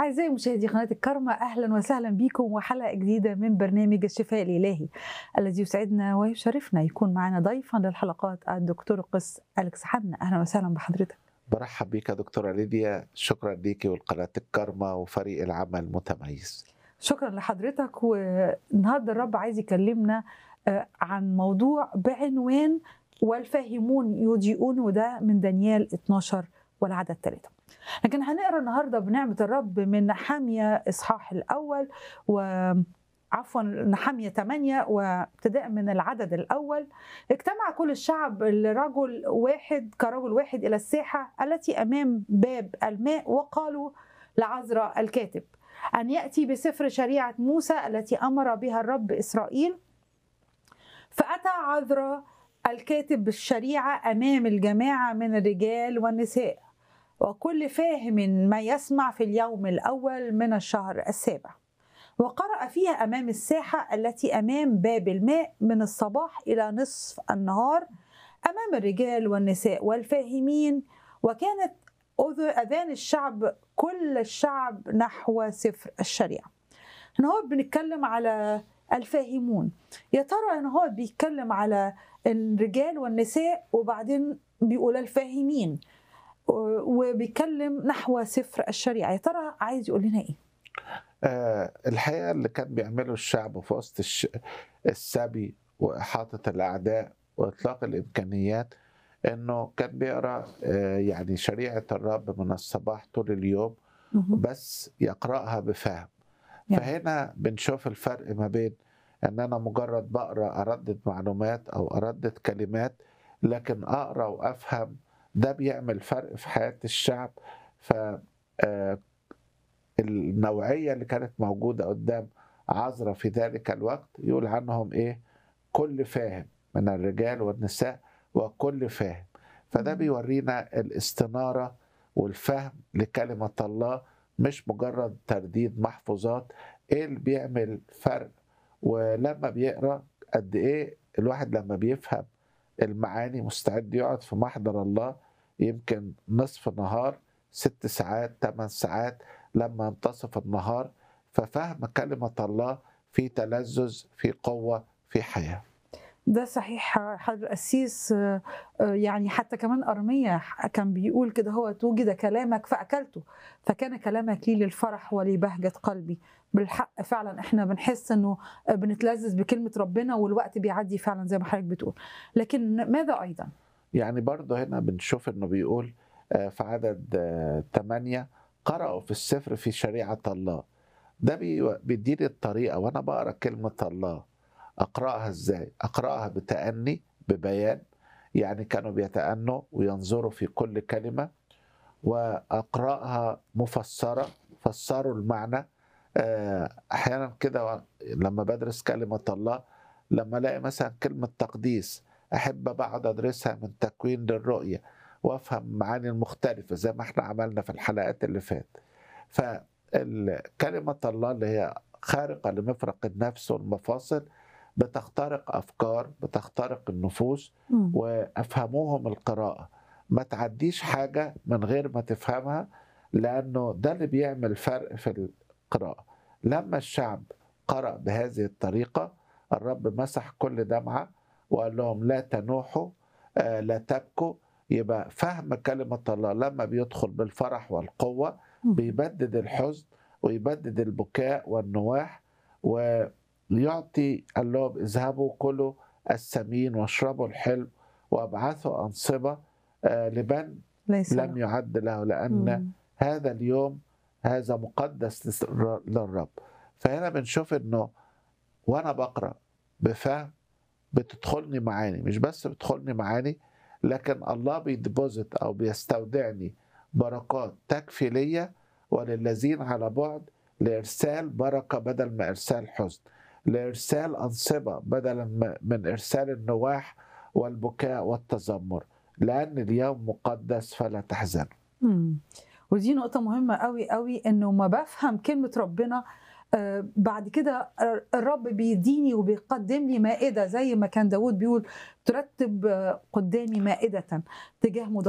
أعزائي مشاهدي قناة الكرمة أهلا وسهلا بكم وحلقة جديدة من برنامج الشفاء الإلهي الذي يسعدنا ويشرفنا يكون معنا ضيفا للحلقات الدكتور قس أليكس حنا أهلا وسهلا بحضرتك برحب بيك يا دكتورة ليديا شكرا ليكي والقناة الكرمة وفريق العمل المتميز شكرا لحضرتك والنهارده الرب عايز يكلمنا عن موضوع بعنوان والفاهمون يضيئون وده من دانيال 12 والعدد 3 لكن هنقرا النهارده بنعمه الرب من نحاميه اصحاح الاول و عفوا نحاميه 8 وابتداء من العدد الاول اجتمع كل الشعب لرجل واحد كرجل واحد الى الساحه التي امام باب الماء وقالوا لعذراء الكاتب ان ياتي بسفر شريعه موسى التي امر بها الرب اسرائيل فاتى عذراء الكاتب بالشريعه امام الجماعه من الرجال والنساء وكل فاهم ما يسمع في اليوم الاول من الشهر السابع وقرأ فيها أمام الساحة التي أمام باب الماء من الصباح إلى نصف النهار أمام الرجال والنساء والفاهمين وكانت أذان الشعب كل الشعب نحو سفر الشريعة هنا هو بنتكلم على الفاهمون يا ترى هنا هو بيتكلم على الرجال والنساء وبعدين بيقول الفاهمين وبيتكلم نحو سفر الشريعة يا ترى عايز يقول لنا إيه آه الحقيقة اللي كان بيعمله الشعب في وسط الش... السبي وإحاطة الأعداء وإطلاق الإمكانيات إنه كان بيقرأ آه يعني شريعة الرب من الصباح طول اليوم بس يقرأها بفهم فهنا بنشوف الفرق ما بين ان انا مجرد بقرا اردد معلومات او اردد كلمات لكن اقرا وافهم ده بيعمل فرق في حياه الشعب ف النوعيه اللي كانت موجوده قدام عذرا في ذلك الوقت يقول عنهم ايه كل فاهم من الرجال والنساء وكل فاهم فده بيورينا الاستناره والفهم لكلمه الله مش مجرد ترديد محفوظات ايه اللي بيعمل فرق ولما بيقرا قد ايه الواحد لما بيفهم المعاني مستعد يقعد في محضر الله يمكن نصف نهار ست ساعات ثمان ساعات لما ينتصف النهار ففهم كلمة الله في تلذذ في قوة في حياة ده صحيح حضر القسيس يعني حتى كمان أرمية كان بيقول كده هو توجد كلامك فأكلته فكان كلامك لي للفرح ولبهجة قلبي بالحق فعلا احنا بنحس انه بنتلذذ بكلمة ربنا والوقت بيعدي فعلا زي ما حضرتك بتقول لكن ماذا أيضا؟ يعني برضه هنا بنشوف انه بيقول في عدد 8 قرأوا في السفر في شريعة الله ده بيديني الطريقة وأنا بقرأ كلمة الله اقراها ازاي اقراها بتاني ببيان يعني كانوا بيتأنوا وينظروا في كل كلمة وأقرأها مفسرة فسروا المعنى أحيانا كده لما بدرس كلمة الله لما ألاقي مثلا كلمة تقديس أحب بقعد أدرسها من تكوين للرؤية وأفهم معاني المختلفة زي ما احنا عملنا في الحلقات اللي فات فكلمة الله اللي هي خارقة لمفرق النفس والمفاصل بتخترق افكار بتخترق النفوس م. وافهموهم القراءه ما تعديش حاجه من غير ما تفهمها لانه ده اللي بيعمل فرق في القراءه لما الشعب قرا بهذه الطريقه الرب مسح كل دمعه وقال لهم لا تنوحوا آه لا تبكوا يبقى فهم كلمه الله لما بيدخل بالفرح والقوه بيبدد الحزن ويبدد البكاء والنواح و ليعطي قال لهم اذهبوا كلوا السمين واشربوا الحلو وابعثوا انصبه لمن ليس لم يعد له لان مم. هذا اليوم هذا مقدس للرب فهنا بنشوف انه وانا بقرا بفهم بتدخلني معاني مش بس بتدخلني معاني لكن الله بيديبوزيت او بيستودعني بركات تكفي ليا وللذين على بعد لارسال بركه بدل ما ارسال حزن لارسال انصبه بدلا من ارسال النواح والبكاء والتذمر لان اليوم مقدس فلا تحزنوا. ودي نقطه مهمه قوي قوي انه ما بفهم كلمه ربنا آه بعد كده الرب بيديني وبيقدم لي مائده زي ما كان داود بيقول ترتب قدامي مائده تجاه